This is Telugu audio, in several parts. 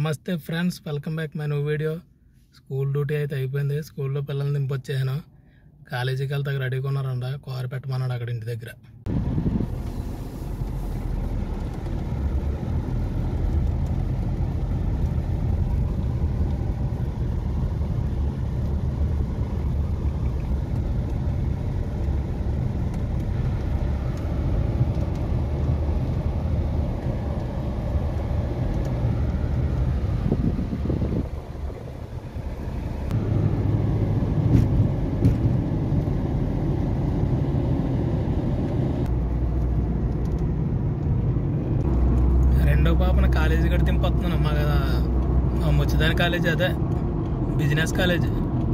నమస్తే friends welcome back my new video school duty అయితే అయిపోయింది స్కూల్లో పిల్లల్ని దింపొచ్చేసాను కాలేజీకి వెళ్తాక రెడీగా ఉన్నారంట కారు పెట్టమన్నాడు అక్కడ ఇంటి దగ్గర రెండో పాపన కాలేజీ కూడా దింపొస్తున్నాను మా మా ముచ్చదాని కాలేజీ అదే బిజినెస్ కాలేజీ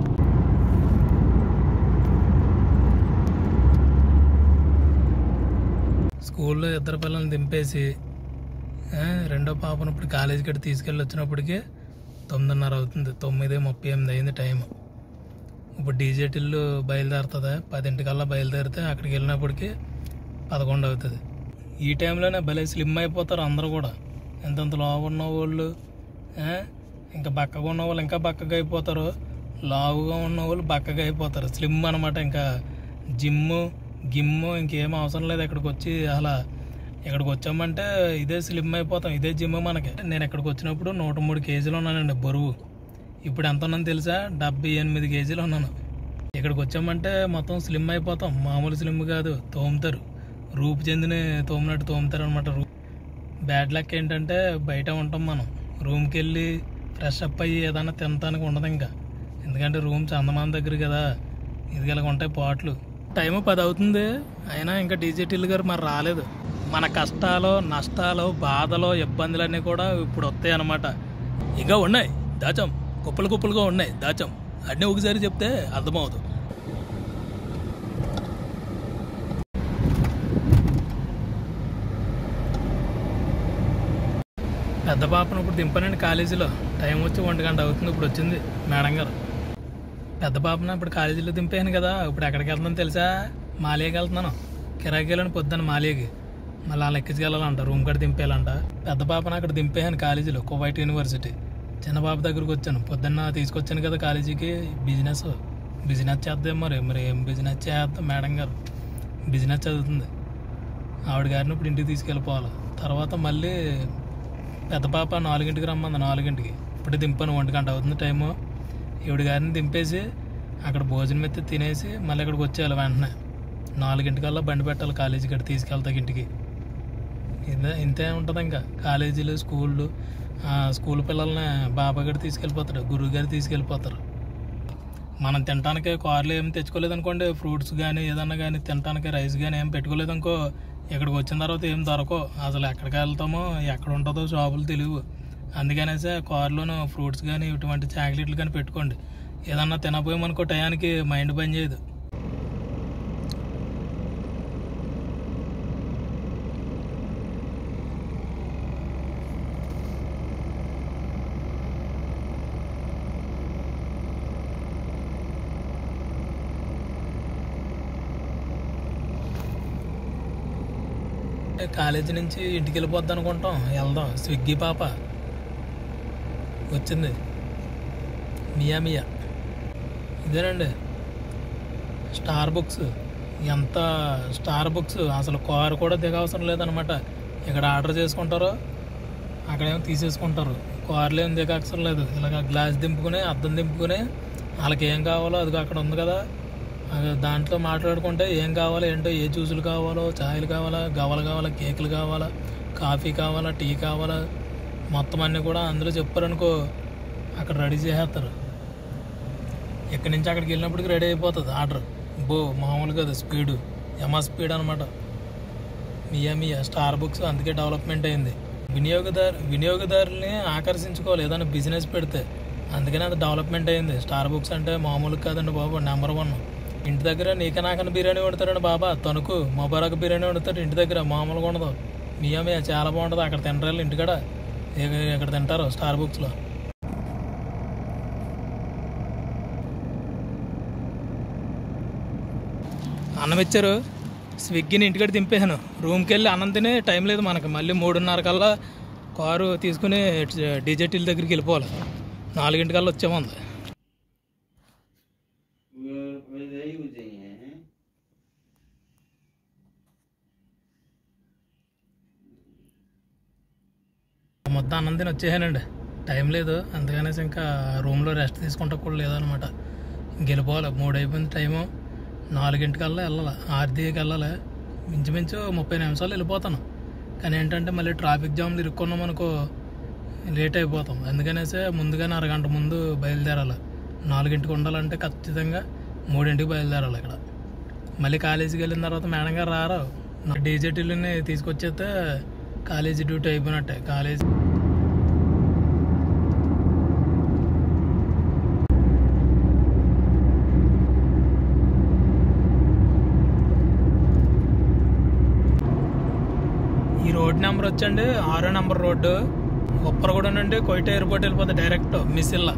స్కూల్లో ఇద్దరు పిల్లల్ని దింపేసి ఆ, రెండో పాపను ఇప్పుడు కాలేజీ కట్టి తీసుకెళ్ళి వచ్చినప్పటికి తొమ్మిదిన్నర అవుతుంది తొమ్మిది ముప్పై ఎనిమిది అయింది టైం ఇప్పుడు డీజే టిల్లు బయలుదేరుతుంది పదింటికల్లా బయలుదేరితే అక్కడికి వెళ్ళినప్పటికి పదకొండు అవుతుంది ఈ టైంలోనే భలే స్లిమ్ అయిపోతారు అందరూ కూడా ఎంతెంత లావు ఉన్న వాళ్ళు ఆ, ఇంకా బక్కగా ఉన్న వాళ్ళు ఇంకా బక్కగా అయిపోతారు లావుగా ఉన్న వాళ్ళు బక్కగా అయిపోతారు స్లిమ్ అనమాట ఇంకా జిమ్ గిమ్ము ఇంకేం అవసరం లేదు ఇక్కడికి వచ్చి అలా ఇక్కడికి వచ్చామంటే ఇదే స్లిమ్ అయిపోతాం ఇదే జిమ్ మనకి నేను ఇక్కడికి వచ్చినప్పుడు నూట మూడు కేజీలు ఉన్నానండి బరువు ఇప్పుడు ఎంత ఉన్నాను తెలుసా డెబ్బై ఎనిమిది కేజీలు ఉన్నాను ఇక్కడికి వచ్చామంటే మొత్తం స్లిమ్ అయిపోతాం మామూలు స్లిమ్ కాదు తోముతారు రూపు చెందిన తోమినట్టు తోముతారు అనమాట రూ బ్యాడ్ లక్ ఏంటంటే బయట ఉంటాం మనం రూమ్కి వెళ్ళి ఫ్రెష్ అప్ అయ్యి ఏదైనా తినటానికి ఉండదు ఇంకా ఎందుకంటే రూమ్ చందమాన దగ్గర కదా ఇది ఇలాగ ఉంటాయి పాటలు టైం పది అవుతుంది అయినా ఇంకా డీజేటీలు గారు మరి రాలేదు మన కష్టాలు నష్టాలు బాధలు ఇబ్బందులన్నీ కూడా ఇప్పుడు వస్తాయి అన్నమాట ఇక ఉన్నాయి దాచం కుప్పలు కుప్పలుగా ఉన్నాయి దాచం అన్నీ ఒకసారి చెప్తే అర్థమవుతుంది పెద్ద పాపను ఇప్పుడు దింపానండి కాలేజీలో టైం వచ్చి ఒంటి గంట అవుతుంది ఇప్పుడు వచ్చింది మేడం గారు పెద్ద పాపను ఇప్పుడు కాలేజీలో దింపాను కదా ఇప్పుడు ఎక్కడికి వెళ్తున్నాను తెలుసా మాలియాకి వెళ్తున్నాను కిరాయికి వెళ్ళాను పొద్దున్న మాలియాకి మళ్ళీ అలా ఎక్కించుకెళ్ళాలంట రూమ్ కాడ దింపేయాలంట పెద్ద పాపను అక్కడ దింపేయాను కాలేజీలో కువైట్ యూనివర్సిటీ చిన్న పాప దగ్గరకు వచ్చాను పొద్దున్న తీసుకొచ్చాను కదా కాలేజీకి బిజినెస్ బిజినెస్ చేద్దాం మరి మరి ఏం బిజినెస్ చేద్దాం మేడం గారు బిజినెస్ చదువుతుంది ఆవిడ గారిని ఇప్పుడు ఇంటికి తీసుకెళ్ళిపోవాలి తర్వాత మళ్ళీ పెద్ద పాప నాలుగింటికి రమ్మంది నాలుగింటికి ఇప్పుడు దింపాను ఒంటి గంట అవుతుంది టైము ఈవిడ గారిని దింపేసి అక్కడ భోజనం ఎత్తి తినేసి మళ్ళీ ఇక్కడికి వచ్చేయాలి వెంటనే నాలుగింటికల్లా బండి పెట్టాలి కాలేజీకి అక్కడ తీసుకెళ్తాకి ఇంటికి ఇదే ఇంతే ఉంటుంది ఇంకా కాలేజీలు స్కూళ్ళు ఆ, స్కూల్ పిల్లల్ని బాబా గారు తీసుకెళ్ళిపోతారు గురువు గారు తీసుకెళ్ళిపోతారు మనం తినడానికి కార్లు ఏం తెచ్చుకోలేదు అనుకోండి ఫ్రూట్స్ కానీ ఏదన్నా కానీ తినడానికి రైస్ కానీ ఏం పెట్టుకోలేదు అనుకో ఇక్కడికి వచ్చిన తర్వాత ఏం దొరకవు అసలు ఎక్కడికి వెళ్తామో ఎక్కడ ఉంటుందో షాపులు తెలియవు అందుకనేసే కార్లోనూ ఫ్రూట్స్ కానీ ఇటువంటి చాక్లెట్లు కానీ పెట్టుకోండి ఏదన్నా తినపోయామనుకో టయానికి మైండ్ పని చేయదు అంటే కాలేజీ నుంచి ఇంటికి వెళ్ళిపోద్ది అనుకుంటాం వెళ్దాం స్విగ్గీ పాప వచ్చింది మియా మియా ఇదేనండి స్టార్ బుక్స్ ఎంత స్టార్ బుక్స్ అసలు కారు కూడా దిగవసరం లేదనమాట ఇక్కడ ఆర్డర్ చేసుకుంటారు అక్కడేమో తీసేసుకుంటారు కార్లు ఏం దిగవసరం లేదు ఇలాగ గ్లాస్ దింపుకుని అద్దం దింపుకుని వాళ్ళకి ఏం కావాలో అది అక్కడ ఉంది కదా అది దాంట్లో మాట్లాడుకుంటే ఏం కావాలో ఏంటో ఏ జ్యూసులు కావాలో ఛాయలు కావాలా గవలు కావాలా కేకులు కావాలా కాఫీ కావాలా టీ కావాలా మొత్తం అన్నీ కూడా అందులో చెప్పారనుకో అక్కడ రెడీ చేసేస్తారు ఇక్కడి నుంచి అక్కడికి వెళ్ళినప్పటికి రెడీ అయిపోతుంది ఆర్డర్ బో మామూలుగా అది స్పీడు యమా స్పీడ్ అనమాట మియా మియా స్టార్ బుక్స్ అందుకే డెవలప్మెంట్ అయింది వినియోగదారు వినియోగదారుల్ని ఆకర్షించుకోవాలి ఏదైనా బిజినెస్ పెడితే అందుకనే అది డెవలప్మెంట్ అయింది స్టార్ బుక్స్ అంటే మామూలుగా కాదండి బాబు నెంబర్ వన్ ఇంటి దగ్గర నీక నాకన బిర్యానీ వండుతాడండి బాబా తణుకు మొబరక్ బిర్యానీ వండుతాడు ఇంటి దగ్గర మామూలుగా ఉండదు మియా మియా చాలా బాగుంటుంది అక్కడ తింటారు ఇంటికాడ ఇక- ఇక్కడ తింటారు స్టార్ బుక్స్లో అన్నం ఇచ్చారు స్విగ్గీని ఇంటికాడ దింపేసాను రూమ్కి వెళ్ళి అన్నం తిని టైం లేదు మనకి మళ్ళీ మూడున్నర కల్లా కారు తీసుకుని డీజేటీల దగ్గరికి వెళ్ళిపోవాలి నాలుగింటికల్లా వచ్చామంది वो वैसे ही हो जाइए हैं మొత్తం అన్నం తిని వచ్చేసానండి టైం లేదు అందుకనేసి ఇంకా రూమ్లో రెస్ట్ తీసుకుంటా కూడా లేదనమాట గెలిపోవాలి మూడు అయిపోయింది టైము నాలుగింటికల్లా వెళ్ళాలి ఆర్దీకి వెళ్ళాలి ఇంచుమించు ముప్పై నిమిషాలు వెళ్ళిపోతాను కానీ ఏంటంటే మళ్ళీ ట్రాఫిక్ జామ్లు ఇరుక్కున్నాం అనుకో లేట్ అయిపోతాం అందుకనేసే ముందుగానే అరగంట ముందు బయలుదేరాలి నాలుగింటికి ఉండాలంటే ఖచ్చితంగా మూడింటికి బయలుదేరాలి ఇక్కడ మళ్ళీ కాలేజీకి వెళ్ళిన తర్వాత మేడం గారు రారు డీజేటీలని తీసుకొచ్చేస్తే కాలేజీ డ్యూటీ అయిపోయినట్టే కాలేజీ ఈ రోడ్ నెంబర్ వచ్చండి ఆరో నెంబర్ రోడ్డు ఉప్పరగూడ నుండి కొయిట ఎయిర్పోర్ట్ వెళ్ళిపోతే డైరెక్ట్ మిసిల్లా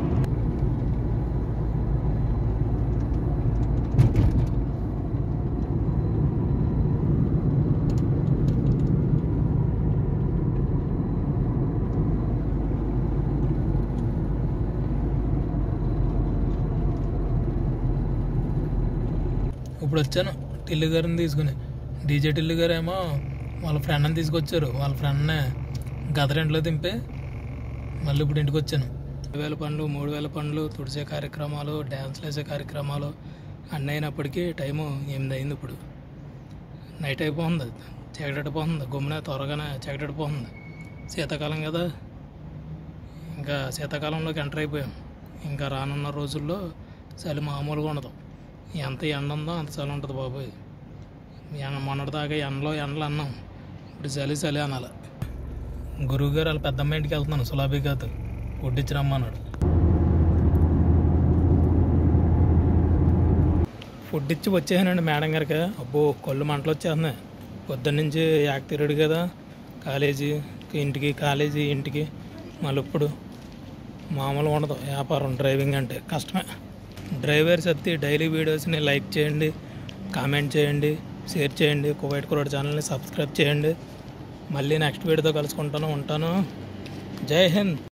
ఇప్పుడు వచ్చాను టిల్లు గారిని తీసుకుని డీజే టిల్లు గారు ఏమో వాళ్ళ ఫ్రెండ్ని తీసుకొచ్చారు వాళ్ళ ఫ్రెండ్నే గదరింట్లో దింపి మళ్ళీ ఇప్పుడు ఇంటికి వచ్చాను రెండు వేల పండ్లు మూడు వేల పండ్లు తుడిసే కార్యక్రమాలు డ్యాన్స్లు వేసే కార్యక్రమాలు అన్నీ అయినప్పటికీ టైము ఎనిమిది అయింది ఇప్పుడు నైట్ అయిపోతుంది చీకటడిపోతుంది గుమ్మనే త్వరగానే చీకటడిపోతుంది శీతాకాలం కదా ఇంకా శీతాకాలంలోకి ఎంటర్ అయిపోయాం ఇంకా రానున్న రోజుల్లో చలి మామూలుగా ఉండదు ఎంత ఎండ ఉందో అంత చలి ఉంటుంది బాబోయ్ ఎండ మొన్నటిదాకా ఎండలో ఎండలు అన్నాం ఇప్పుడు చలి చలి అనాలి గురువుగారు వాళ్ళ పెద్దమ్మ ఇంటికి వెళ్తున్నాను సులాబీగాతో వడ్డించి రమ్మన్నాడు ఫుడ్ ఇచ్చి వచ్చేసానండి మేడం గారికి అబ్బో కళ్ళు మంటలు వచ్చేస్తున్నాయి పొద్దున్న నుంచి యాక్ తిరుడు కదా కాలేజీ ఇంటికి కాలేజీ ఇంటికి మళ్ళీ ఇప్పుడు మామూలుగా ఉండదు వ్యాపారం డ్రైవింగ్ అంటే కష్టమే డ్రైవర్స్ ఎత్తి డైలీ వీడియోస్ని లైక్ చేయండి కామెంట్ చేయండి షేర్ చేయండి కువైట్ కురోడ్ ఛానల్ని సబ్స్క్రైబ్ చేయండి మళ్ళీ నెక్స్ట్ వీడియోతో కలుసుకుంటాను ఉంటాను జై హింద్